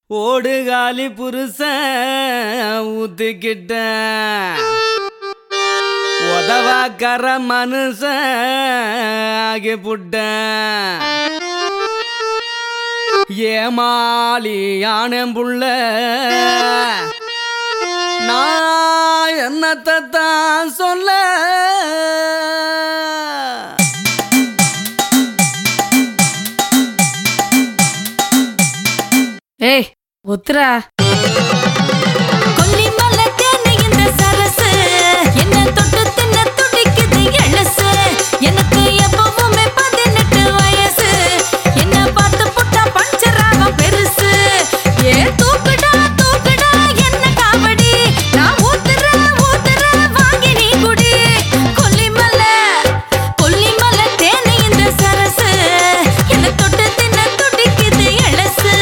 ஓடுகாலி புருஷ ஊத்துக்கிட்ட உதவாக்கற மனுஷ ஆகி புட்ட ஏமாளி யானம் புள்ள நான் என்னத்தை தான் சொல்ல ஏய் ஒத்துரா கொல்லிமலை தேனு இந்த சரசு என்ன தொட்டு தின்ன துடிக்குது எழசு எனக்கு எப்பவுமே பதினெட்டு வயசு என்ன பார்த்து புட்டா பஞ்சராகம் பெருசு ஏ தூக்குடா தூக்குடா என்ன காவடி நான் ஊத்துற ஊத்துற வாங்கி நீ குடி கொல்லிமலை கொல்லிமலை தேனு இந்த சரசு என்ன தொட்டு தின்ன துடிக்குது எழசு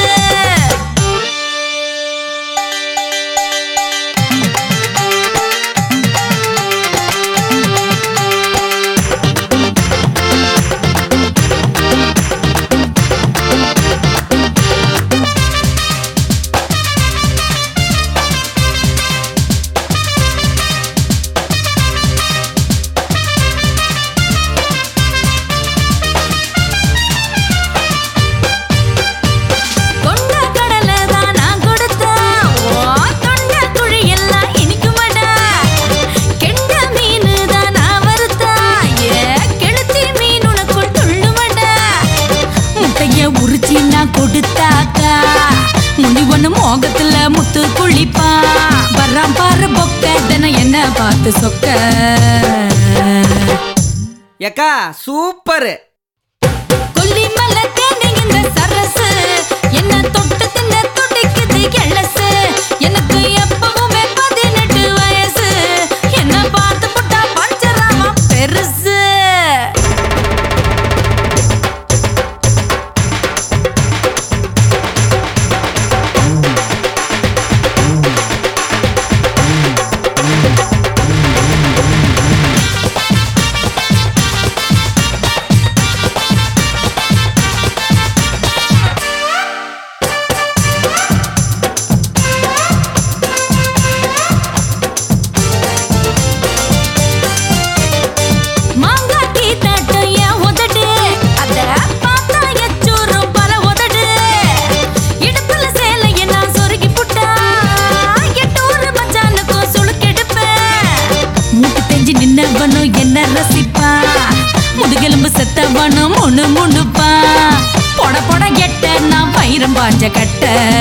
கொண்ட கடலை தான் நான் கொடுத்தேன் ஓ தொண்ட குழி எல்லாம் இனிக்குமடா கெண்ட மீனு தான் நான் வறுத்தேன் ஏ கெளுத்தி மீன் உனக்குள் துள்ளுமடா முட்டைய உரிச்சி நான் கொடுத்தாக்கா முனி ஒண்ணு மோகத்துல முத்து குளிப்பா வர்றான் பாரு பொக்க தினம் என்ன பார்த்து சொக்க ஏக்கா சூப்பர் கொல்லிமலை தேனு இந்த சரசு என்ன தொட்டு தின்ன துடிக்குது எழசு எனக்கு எப்பவுமே பதினெட்டு வயசு என்ன பார்த்து புட்டா பஞ்சராமா பெருசு மாங்காக்கி தட்டு என் உதடு அத பார்த்தா எச்சூரும் பல உதடு இடுப்புல சேலைய நான் சொருகி புட்டா எட்டூரு மச்சானுக்கும் சுளுக்கெடுப்பேன் மூக்கு தெஞ்சு நின்னவனும் என்ன ரசிப்பா முதுகெலும்பு செத்தவனும் முணு முணுப்பா பொட பொட கெட்ட நான் பயிரம் பாஞ்ச கட்ட